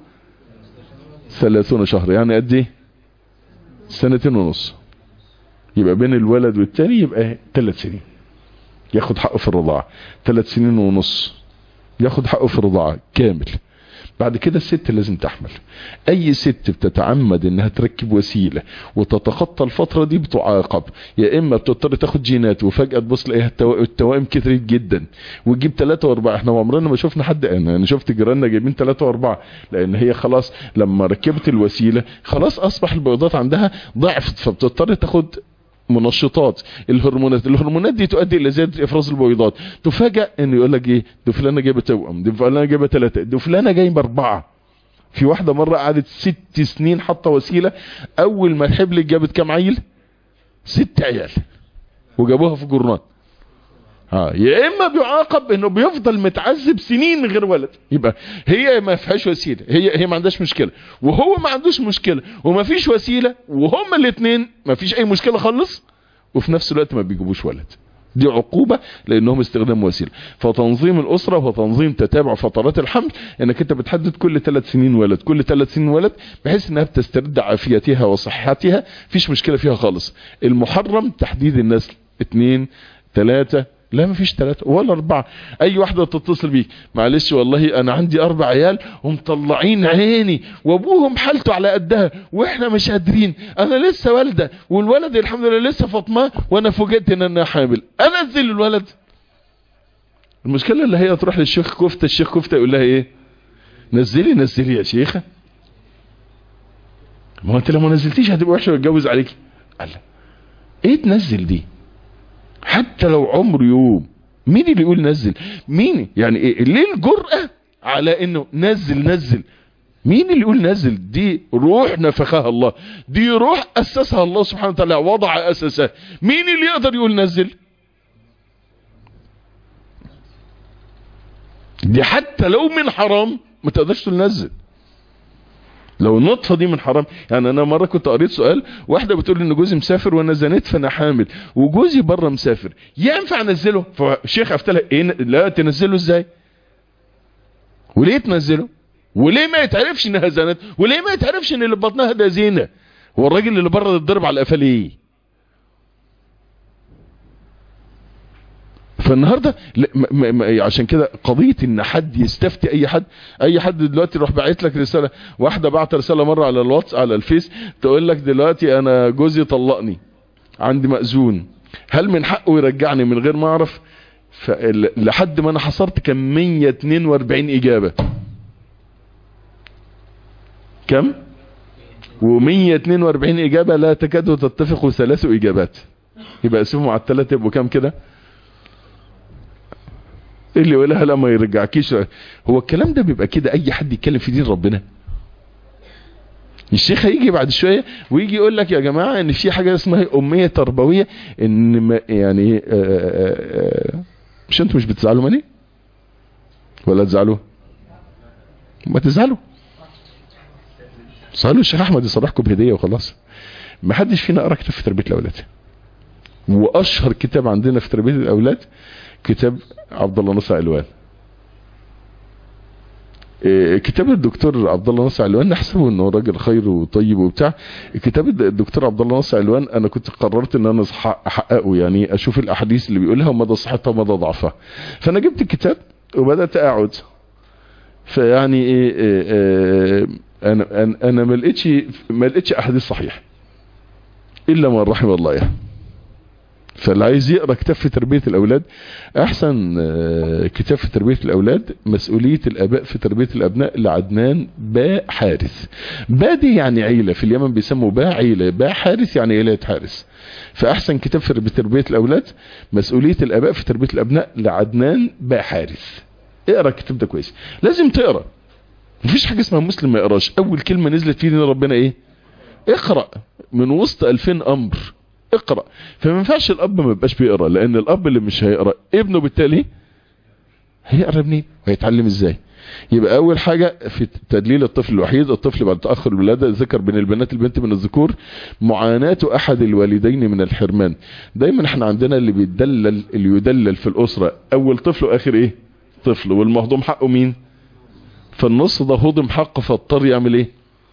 ثلاثون شهر يعني قد ايه سنتين ونص يبقى بين الولد والتاني يبقى ثلاث سنين ياخد حقه في الرضاعة ثلاث سنين ونص ياخد حقه في الرضاعة كامل بعد كده الست لازم تحمل اي ست بتتعمد انها تركب وسيلة وتتخطى الفترة دي بتعاقب يا اما بتضطر تاخد جينات وفجأة تبص تلاقيها التوائم كترت جدا وتجيب ثلاثة واربعة احنا عمرنا ما شفنا حد انا انا شفت جيراننا جايبين ثلاثة واربعة لان هي خلاص لما ركبت الوسيلة خلاص اصبح البيضات عندها ضعفت فبتضطر تاخد منشطات الهرمونات الهرمونات دي تؤدي الى زياده افراز البويضات تفاجئ انه يقول لك ايه دي فلانه جايبه توأم دي فلانه جايبه ثلاثه دي فلانه جايبه اربعه في واحده مره قعدت ست سنين حاطه وسيله اول ما الحبل جابت كام عيل ست عيال وجابوها في جرنان ها يا اما بيعاقب انه بيفضل متعذب سنين من غير ولد يبقى هي ما فيهاش وسيله هي هي ما عندهاش مشكله وهو ما عندوش مشكله وما فيش وسيله وهما الاثنين ما فيش اي مشكله خالص وفي نفس الوقت ما بيجيبوش ولد دي عقوبة لانهم استخدام وسيلة فتنظيم الاسرة وتنظيم تتابع فترات الحمل انك انت بتحدد كل ثلاث سنين ولد كل ثلاث سنين ولد بحيث انها بتسترد عافيتها وصحتها فيش مشكلة فيها خالص المحرم تحديد النسل اثنين ثلاثة لا ما فيش ثلاثة ولا أربعة أي واحدة تتصل بيك معلش والله أنا عندي أربع عيال ومطلعين عيني وأبوهم حالته على قدها وإحنا مش قادرين أنا لسه والدة والولد الحمد لله لسه فاطمة وأنا فوجئت إن أنا حامل أنزل الولد المشكلة اللي هي تروح للشيخ كفتة الشيخ كفتة يقول لها إيه نزلي نزلي يا شيخة ما أنت لو ما نزلتيش هتبقى وحشة واتجوز عليكي قال إيه تنزل دي حتى لو عمر يوم مين اللي يقول نزل مين يعني ايه ليه الجرأة على انه نزل نزل مين اللي يقول نزل دي روح نفخها الله دي روح اسسها الله سبحانه وتعالى وضع اساسها مين اللي يقدر يقول نزل دي حتى لو من حرام ما تقدرش تقول نزل لو النطفه دي من حرام يعني انا مره كنت قريت سؤال واحده بتقول لي ان جوزي مسافر وانا زنيت فانا حامل وجوزي بره مسافر ينفع انزله فالشيخ افتلها ايه لا تنزله ازاي وليه تنزله وليه ما يتعرفش انها زنت وليه ما يتعرفش ان اللي بطنها ده زينه هو الراجل اللي بره يتضرب على قفاه ليه فالنهارده م م عشان كده قضيه ان حد يستفتي اي حد اي حد دلوقتي يروح باعت لك رساله واحده بعت رساله مره على الواتس على الفيس تقول لك دلوقتي انا جوزي طلقني عندي مأذون هل من حقه يرجعني من غير ما اعرف لحد ما انا حصرت كان 142 اجابه كم و142 اجابه لا تكاد تتفق ثلاث اجابات يبقى اسمهم على الثلاثه يبقوا كام كده اللي يقولها لا ما يرجعكيش هو الكلام ده بيبقى كده اي حد يتكلم في دين ربنا الشيخ هيجي بعد شوية ويجي يقول لك يا جماعة ان في حاجة اسمها امية تربوية ان ما يعني آآ آآ مش انتوا مش بتزعلوا مني ولا تزعلوا ما تزعلوا صالوا الشيخ احمد يصرحكم بهدية وخلاص ما حدش فينا قرأ كتاب في تربية الاولاد واشهر كتاب عندنا في تربية الاولاد كتاب عبد الله نصر علوان كتاب الدكتور عبد الله نصر علوان نحسبه انه راجل خير وطيب وبتاع كتاب الدكتور عبد الله نصر علوان انا كنت قررت ان انا احققه يعني اشوف الاحاديث اللي بيقولها ومدى صحتها ومدى ضعفها فانا جبت الكتاب وبدات اقعد فيعني ايه, إيه انا انا انا ما لقيتش ما لقيتش احاديث صحيحه الا من رحم الله يعني فاللي عايز يقرا كتاب في تربيه الاولاد احسن كتاب في تربيه الاولاد مسؤوليه الاباء في تربيه الابناء لعدنان باء حارث باء دي يعني عيله في اليمن بيسموا باء عيله باء حارث يعني عيله حارث فاحسن كتاب في تربيه الاولاد مسؤوليه الاباء في تربيه الابناء لعدنان باء حارث اقرا الكتاب ده كويس لازم تقرا مفيش حاجه اسمها مسلم ما يقراش اول كلمه نزلت في دين ربنا ايه اقرا من وسط 2000 امر اقرأ فما ينفعش الاب ما يبقاش بيقرأ لان الاب اللي مش هيقرأ ابنه بالتالي هيقرأ منين وهيتعلم ازاي يبقى اول حاجة في تدليل الطفل الوحيد الطفل بعد تأخر الولادة ذكر بين البنات البنت من الذكور معاناة احد الوالدين من الحرمان دايما احنا عندنا اللي بيدلل اللي يدلل في الاسرة اول طفل واخر ايه طفل والمهضوم حقه مين فالنص ده هضم حق فاضطر يعمل ايه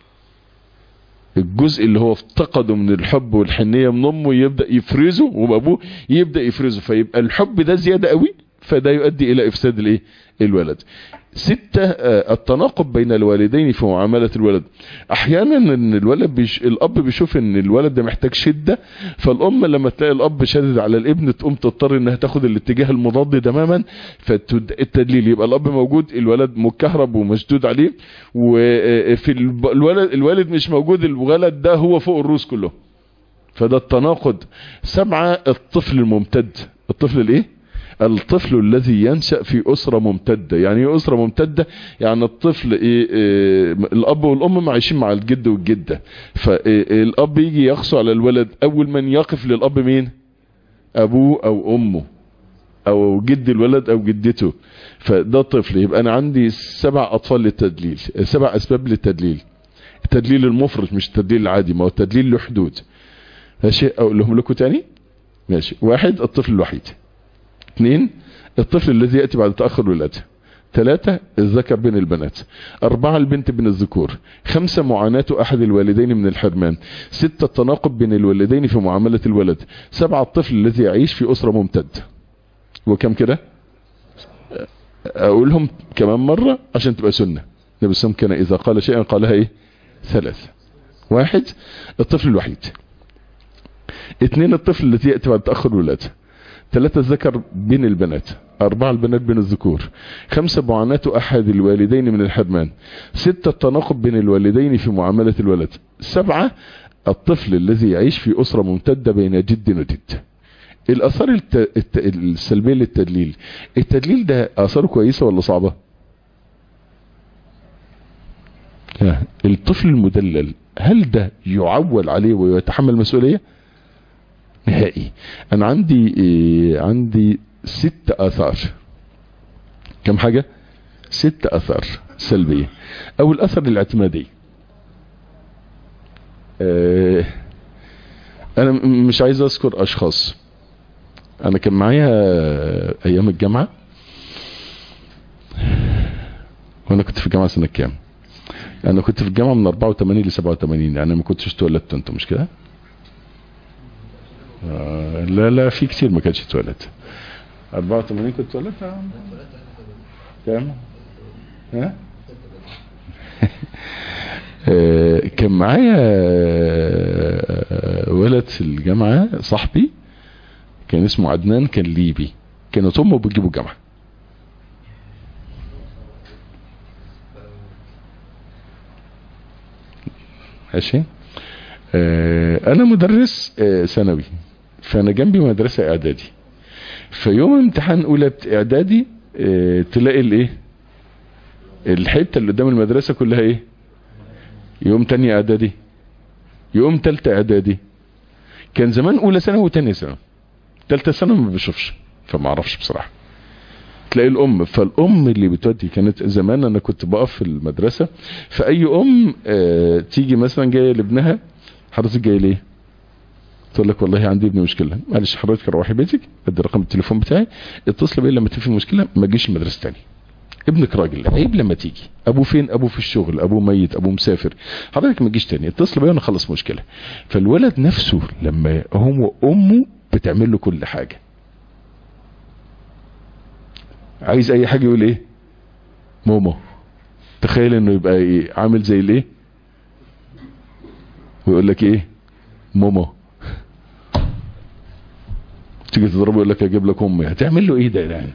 الجزء اللي هو افتقده من الحب والحنية من امه يبدأ يفرزه وابوه يبدأ يفرزه فيبقى الحب ده زيادة قوي فده يؤدي الى افساد الايه الولد ستة التناقض بين الوالدين في معاملة الولد احيانا ان الولد بيش الاب بيشوف ان الولد ده محتاج شدة فالام لما تلاقي الاب شدد على الابن تقوم تضطر انها تاخد الاتجاه المضاد تماما فالتدليل يبقى الاب موجود الولد مكهرب ومشدود عليه وفي الولد الوالد مش موجود الولد ده هو فوق الروس كله فده التناقض سبعة الطفل الممتد الطفل الايه الطفل الذي ينشأ في أسرة ممتدة يعني ايه أسرة ممتدة يعني الطفل إيه إيه الأب والأم عايشين مع الجد والجدة فالأب يجي يخصو على الولد أول من يقف للأب مين أبوه أو أمه أو جد الولد أو جدته فده طفل يبقى أنا عندي سبع أطفال للتدليل سبع أسباب للتدليل التدليل المفرط مش التدليل العادي ما هو التدليل له حدود ماشي أقول لهم لكم تاني ماشي واحد الطفل الوحيد اثنين الطفل الذي يأتي بعد تأخر الولادة ثلاثة الذكر بين البنات أربعة البنت بين الذكور خمسة معاناة أحد الوالدين من الحرمان ستة التناقض بين الوالدين في معاملة الولد سبعة الطفل الذي يعيش في أسرة ممتدة وكم كده أقولهم كمان مرة عشان تبقى سنة النبي صلى كان إذا قال شيئا قالها إيه ثلاثة واحد الطفل الوحيد اثنين الطفل الذي يأتي بعد تأخر الولادة ثلاثة الذكر بين البنات أربعة البنات بين الذكور خمسة معاناة أحد الوالدين من الحرمان ستة التناقض بين الوالدين في معاملة الولد سبعة الطفل الذي يعيش في أسرة ممتدة بين جد وجد الأثار الت... الت... السلبية للتدليل التدليل ده أثاره كويسة ولا صعبة الطفل المدلل هل ده يعول عليه ويتحمل مسؤولية نهائي انا عندي إيه عندي ست اثار كم حاجة ست اثار سلبية او الاثر الاعتمادي اه انا مش عايز اذكر اشخاص انا كان معايا ايام الجامعة وانا كنت في الجامعه سنه كام انا كنت في الجامعه من 84 ل 87 يعني ما كنتش اتولدت انت مش كده آه لا لا في كتير ما كانش اتولد 84 كنت اتولدت يا عم كام ها آه، كان معايا آه، ولد في الجامعة صاحبي كان اسمه عدنان كان ليبي كانت امه بتجيبه الجامعة ماشي آه، انا مدرس آه، ثانوي فانا جنبي مدرسة اعدادي فيوم امتحان اولى بت- اعدادي آه، تلاقي الايه الحتة اللي قدام المدرسة كلها ايه يوم تانية اعدادي يوم تالتة اعدادي كان زمان اولى ثانوي وتانية ثانوي تالتة ثانوي ما بشوفش فما اعرفش بصراحة تلاقي الام فالام اللي بتودي كانت زمان انا كنت بقف في المدرسة فاي ام آه تيجي مثلا جاية لابنها حضرتك جاي ليه تقول لك والله عندي ابني مشكلة معلش حضرتك روحي بيتك ادي رقم التليفون بتاعي اتصل بيا لما تفي مشكلة ما تجيش المدرسة تاني ابنك راجل عيب لما تيجي ابوه فين ابوه في الشغل ابوه ميت ابوه مسافر حضرتك ما تجيش تاني اتصل بيا وانا اخلص مشكله فالولد نفسه لما هو امه بتعمل له كل حاجه عايز اي حاجه يقول ايه ماما تخيل انه يبقى إيه؟ عامل زي الايه ويقول لك ايه ماما تيجي تضربه يقول لك اجيب لك امي هتعمل له ايه ده يعني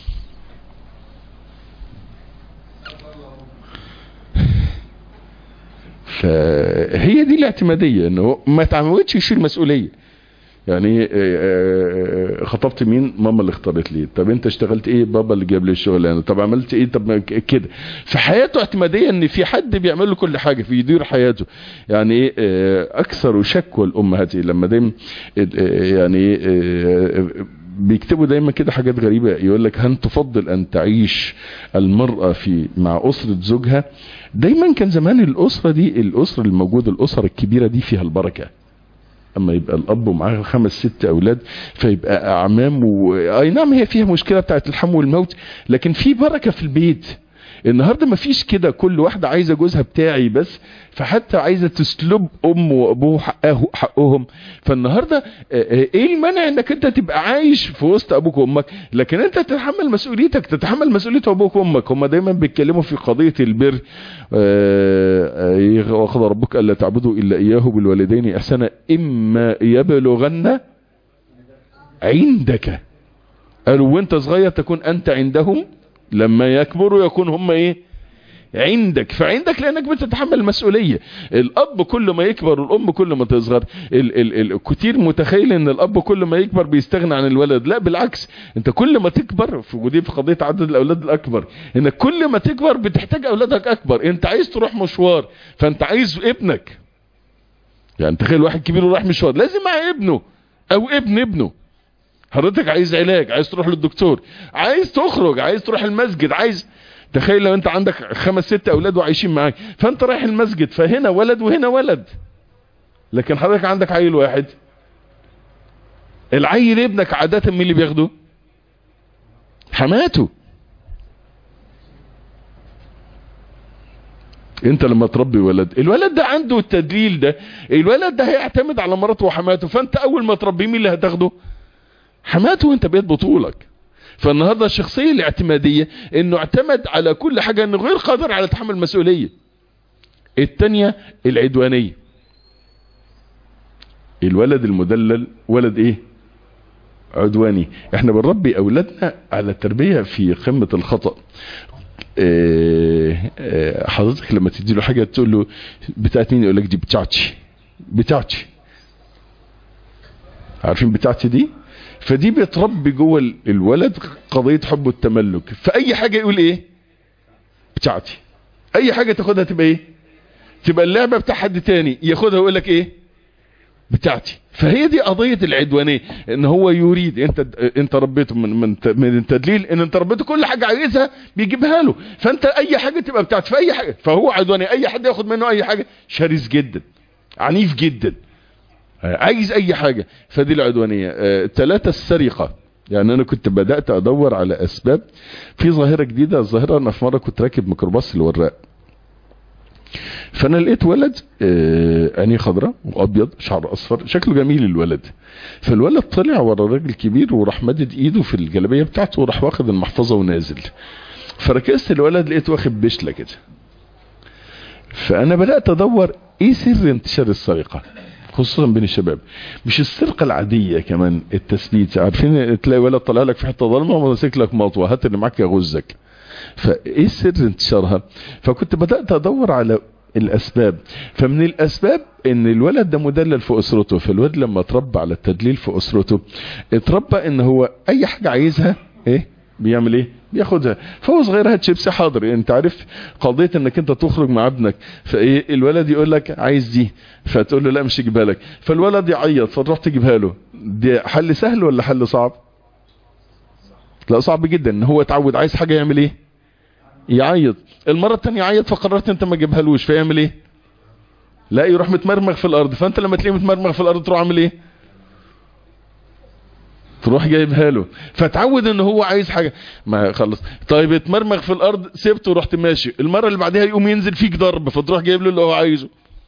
فهي دي الاعتمادية انه ما تعودش يشيل مسؤولية يعني آه، آه، خطبت مين ماما اللي اختارت لي طب انت اشتغلت ايه بابا اللي جاب لي الشغل يعني طب عملت ايه طب ما ك- كده في حياته اعتمادية ان في حد بيعمل له كل حاجة في يدير حياته يعني ايه آه، اكثر شكوى الامهات لما دايما آه، يعني ايه آه، بيكتبوا دايما كده حاجات غريبة يقول لك هل تفضل ان تعيش المرأة في مع اسرة زوجها دايما كان زمان الاسرة دي الاسرة الموجودة الاسرة الكبيرة دي فيها البركة اما يبقى الاب ومعاه خمس ست اولاد فيبقى اعمام و... اي نعم هي فيها مشكلة بتاعت الحم والموت لكن في بركة في البيت النهاردة ما فيش كده كل واحدة عايزة جوزها بتاعي بس فحتى عايزة تسلب ام وابوه حقه حقهم فالنهاردة آه، آه، ايه المانع انك انت تبقى عايش في وسط ابوك وامك لكن انت تتحمل مسؤوليتك تتحمل مسؤولية ابوك وامك هم دايما بيتكلموا في قضية البر آه، آه، وقضى ربك الا تعبدوا الا اياه بالوالدين احسانا اما يبلغن عندك قالوا وانت صغير تكون انت عندهم لما يكبروا يكون هم ايه عندك فعندك لانك بتتحمل المسؤولية الاب كل ما يكبر والام كل ما تصغر ال ال ال كتير متخيل ان الاب كل ما يكبر بيستغنى عن الولد لا بالعكس انت كل ما تكبر في ودي في قضية عدد الاولاد الاكبر انك كل ما تكبر بتحتاج اولادك اكبر انت عايز تروح مشوار فانت عايز ابنك يعني تخيل واحد كبير وراح مشوار لازم مع ابنه او ابن ابنه حضرتك عايز علاج عايز تروح للدكتور عايز تخرج عايز تروح المسجد عايز تخيل لو انت عندك خمس ست اولاد وعايشين معاك فانت رايح المسجد فهنا ولد وهنا ولد لكن حضرتك عندك عيل واحد العيل ابنك عادة مين اللي بياخده حماته انت لما تربي ولد الولد ده عنده التدليل ده الولد ده هيعتمد على مراته وحماته فانت اول ما تربيه مين اللي هتاخده حماته وانت بقيت بطولك فالنهاردة الشخصية الاعتمادية انه اعتمد على كل حاجة انه غير قادر على تحمل المسؤولية التانية العدوانية الولد المدلل ولد ايه عدواني احنا بنربي اولادنا على التربية في قمة الخطأ اه اه حضرتك لما تدي له حاجة تقول له بتاعت مين يقول لك دي بتاعتي بتاعتي عارفين بتاعتي دي فدي بتربي جوه الولد قضية حب التملك فأي حاجة يقول ايه بتاعتي اي حاجة تاخدها تبقى ايه تبقى اللعبة بتاع حد تاني ياخدها ويقول لك ايه بتاعتي فهي دي قضية العدوانية ان هو يريد انت انت ربيته من من من التدليل ان انت ربيته كل حاجة عايزها بيجيبها له فانت اي حاجة تبقى بتاعتي في اي حاجة فهو عدواني اي حد ياخد منه اي حاجة شرس جدا عنيف جدا عايز اي حاجة فدي العدوانية ثلاثة السرقة يعني انا كنت بدأت ادور على اسباب في ظاهرة جديدة الظاهرة انا في مرة كنت راكب ميكروباص الوراق فانا لقيت ولد آه عينيه خضراء وابيض شعر اصفر شكله جميل الولد فالولد طلع ورا راجل كبير وراح مدد ايده في الجلابيه بتاعته وراح واخد المحفظه ونازل فركزت الولد لقيت واخد بشله كده فانا بدات ادور ايه سر انتشار السرقه خصوصا بين الشباب مش السرقه العاديه كمان التثبيت عارفين تلاقي ولد طالع لك في حته ضلمه وماسك لك مطوه هات اللي معاك يغزك فايه سر انتشارها فكنت بدات ادور على الاسباب فمن الاسباب ان الولد ده مدلل في اسرته فالولد لما اتربى على التدليل في اسرته اتربى ان هو اي حاجه عايزها ايه بيعمل ايه بياخدها فهو صغير هات شيبسي حاضر انت عارف قضيه انك انت تخرج مع ابنك فايه الولد يقول لك عايز دي فتقول له لا مش اجيبها لك فالولد يعيط فتروح تجيبها له دي حل سهل ولا حل صعب لا صعب جدا ان هو اتعود عايز حاجه يعمل ايه يعيط المره الثانيه يعيط فقررت انت ما تجيبهالوش فيعمل ايه لا يروح متمرمغ في الارض فانت لما تلاقيه متمرمغ في الارض تروح عامل ايه تروح جايبها له فتعود ان هو عايز حاجه ما خلص طيب اتمرمغ في الارض سبته ورحت ماشي المره اللي بعدها يقوم ينزل فيك ضرب فتروح جايب له اللي هو عايزه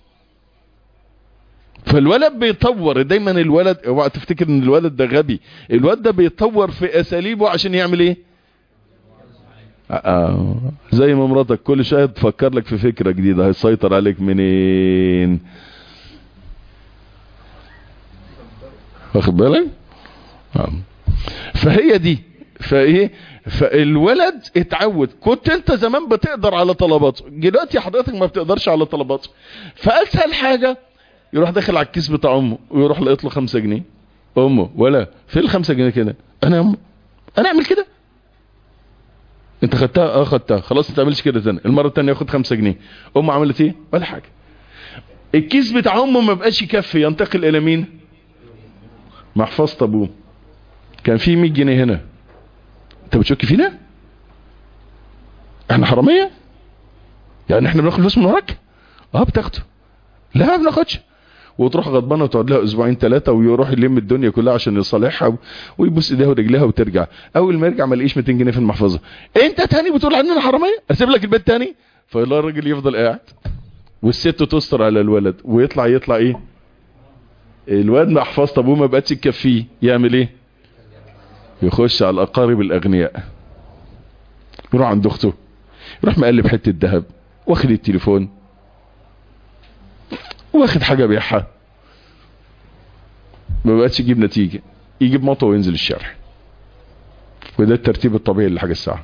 فالولد بيطور دايما الولد اوعى تفتكر ان الولد ده غبي الولد ده بيطور في اساليبه عشان يعمل ايه آه. زي ما مراتك كل شويه تفكر لك في فكره جديده هيسيطر عليك منين واخد بالك آه. فهي دي فايه فالولد اتعود كنت انت زمان بتقدر على طلباته دلوقتي حضرتك ما بتقدرش على طلباته فاسهل حاجه يروح داخل على الكيس بتاع امه ويروح لقيت له 5 جنيه امه ولا في ال 5 جنيه كده انا أم. انا اعمل كده انت خدتها اه خدتها خلاص ما تعملش كده تاني المره الثانيه ياخد 5 جنيه امه عملت ايه ولا حاجه الكيس بتاع امه ما بقاش يكفي ينتقل الى مين محفظه ابوه كان في 100 جنيه هنا انت بتشك فينا احنا حراميه يعني احنا بناخد فلوس من وراك اه بتاخده لا ما بناخدش وتروح غضبانه وتقعد لها اسبوعين ثلاثه ويروح يلم الدنيا كلها عشان يصالحها ويبوس ايديها ورجليها وترجع اول ما يرجع ما لقيش 200 جنيه في المحفظه انت تاني بتقول عننا حراميه اسيب لك البيت تاني فيلا الراجل يفضل قاعد والست تستر على الولد ويطلع يطلع ايه الواد محفظه ابوه ما بقتش تكفيه يعمل ايه يخش على الاقارب الاغنياء يروح عند اخته يروح مقلب حته ذهب واخد التليفون واخد حاجة بيعها ما بقتش يجيب نتيجة يجيب مطوة وينزل الشارع وده الترتيب الطبيعي لحاجة الساعة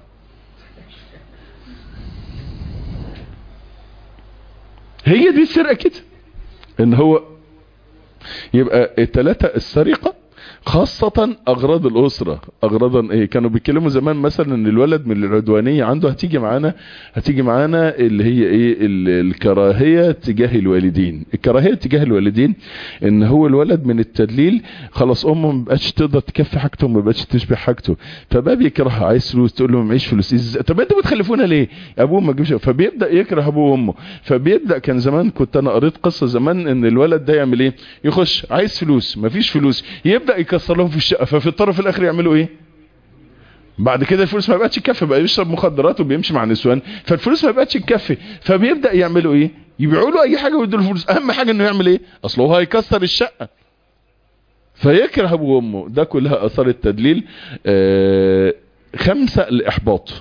هي دي السرقة كده ان هو يبقى التلاتة السرقة خاصة اغراض الاسرة اغراضا ايه كانوا بيتكلموا زمان مثلا ان الولد من العدوانية عنده هتيجي معانا هتيجي معانا اللي هي ايه الكراهية تجاه الوالدين الكراهية تجاه الوالدين ان هو الولد من التدليل خلاص امه ما بقتش تقدر تكفي حاجته ما بقتش تشبه حاجته فبقى بيكرهها عايز فلوس تقول له معيش فلوس إز... طب انتوا بتخلفونا ليه ابوه ما جابش فبيبدا يكره ابوه وامه فبيبدا كان زمان كنت انا قريت قصة زمان ان الولد ده يعمل ايه يخش عايز فلوس مفيش فلوس يبدا يكسر لهم في الشقه ففي الطرف الاخر يعملوا ايه بعد كده الفلوس ما بقتش تكفي بقى يشرب مخدرات وبيمشي مع نسوان فالفلوس ما بقتش تكفي فبيبدا يعملوا ايه يبيعوا له اي حاجه ويدوا له فلوس اهم حاجه انه يعمل ايه اصل هو هيكسر الشقه فيكره ابوه وامه ده كلها اثار التدليل آه خمسه الاحباط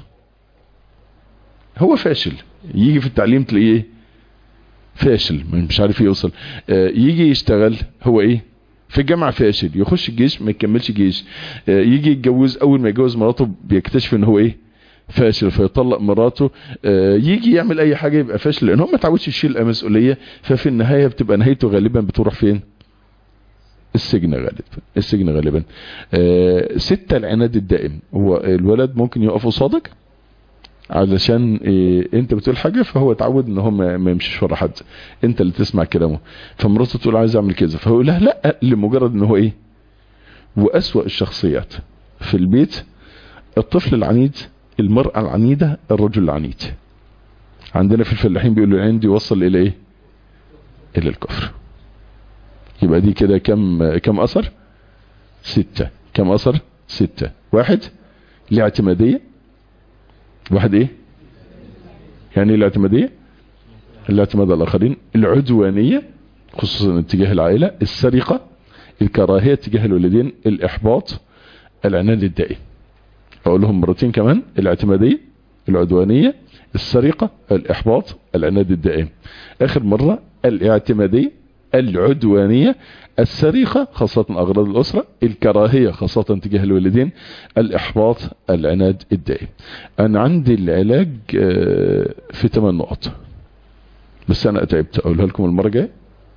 هو فاشل يجي في التعليم تلاقيه ايه فاشل مش عارف يوصل آه يجي يشتغل هو ايه في الجامعة فاشل يخش الجيش ما يكملش جيش يجي يتجوز اول ما يتجوز مراته بيكتشف ان هو ايه فاشل فيطلق مراته يجي يعمل اي حاجة يبقى فاشل لان هو ما تعودش يشيل المسؤولية ففي النهاية بتبقى نهايته غالبا بتروح فين السجن غالبا السجن غالبا ستة العناد الدائم هو الولد ممكن يقف قصادك علشان إيه انت بتقول حاجة فهو اتعود ان هو ما يمشيش ورا حد انت اللي تسمع كلامه فمراته تقول عايز اعمل كذا فهو لا لا لمجرد ان هو ايه واسوأ الشخصيات في البيت الطفل العنيد المرأة العنيدة الرجل العنيد عندنا في الفلاحين بيقولوا العين دي وصل الى ايه الى الكفر يبقى دي كده كم كم اثر ستة كم اثر ستة واحد الاعتمادية واحد ايه يعني الاعتمادية الاعتماد على الاخرين العدوانية خصوصا اتجاه العائلة السرقة الكراهية تجاه الوالدين الاحباط العناد الدائم اقول لهم مرتين كمان الاعتمادية العدوانية السرقة الاحباط العناد الدائم اخر مرة الاعتمادية العدوانية السرقة خاصة اغراض الاسرة الكراهية خاصة تجاه الوالدين الاحباط العناد الدائم انا عندي العلاج في 8 نقط بس انا تعبت اقولها لكم المرة الجايه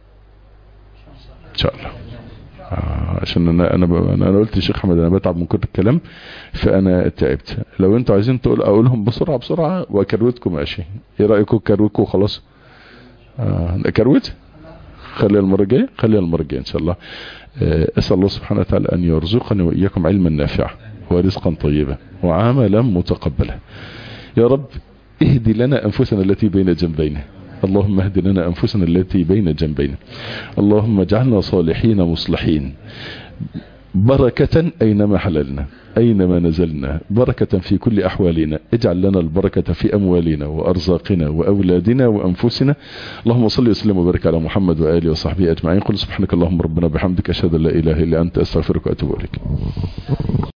ان شاء الله آه عشان انا انا انا, أنا قلت للشيخ احمد انا بتعب من كتر الكلام فانا تعبت لو انتوا عايزين تقول اقولهم بسرعه بسرعه واكروتكم ماشي ايه رايكم كروتكم خلاص آه كروت خليها المره الجايه خليها المره الجايه ان شاء الله آه اسال الله سبحانه وتعالى ان يرزقني واياكم علما نافعا ورزقا طيبا وعملا متقبلا يا رب اهدي لنا انفسنا التي بين جنبينا اللهم اهد لنا أنفسنا التي بين جنبينا اللهم اجعلنا صالحين مصلحين بركة أينما حللنا أينما نزلنا بركة في كل أحوالنا اجعل لنا البركة في أموالنا وأرزاقنا وأولادنا وأنفسنا اللهم صل وسلم وبارك على محمد وآله وصحبه أجمعين قل سبحانك اللهم ربنا بحمدك أشهد أن لا إله إلا أنت أستغفرك وأتوب إليك